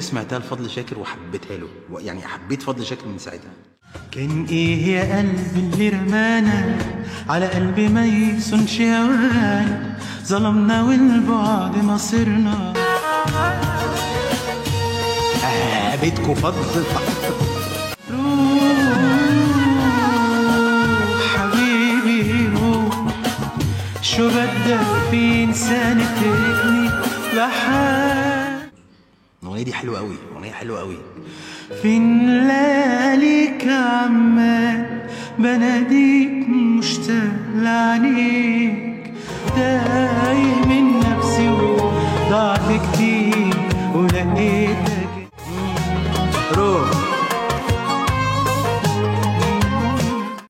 سمعتها لفضل شاكر وحبيتها له يعني حبيت فضل شاكر من ساعتها كان ايه يا قلبي اللي رمانا على قلبي ما يسنش هوانا ظلمنا والبعد مصيرنا آه بيتكو فضل روح حبيبي روح شو بدك في انسان تركني لحال الاغنيه دي حلوه قوي اغنيه حلوه قوي فين لاليك عمال بناديك مشتاق لعينيك دايما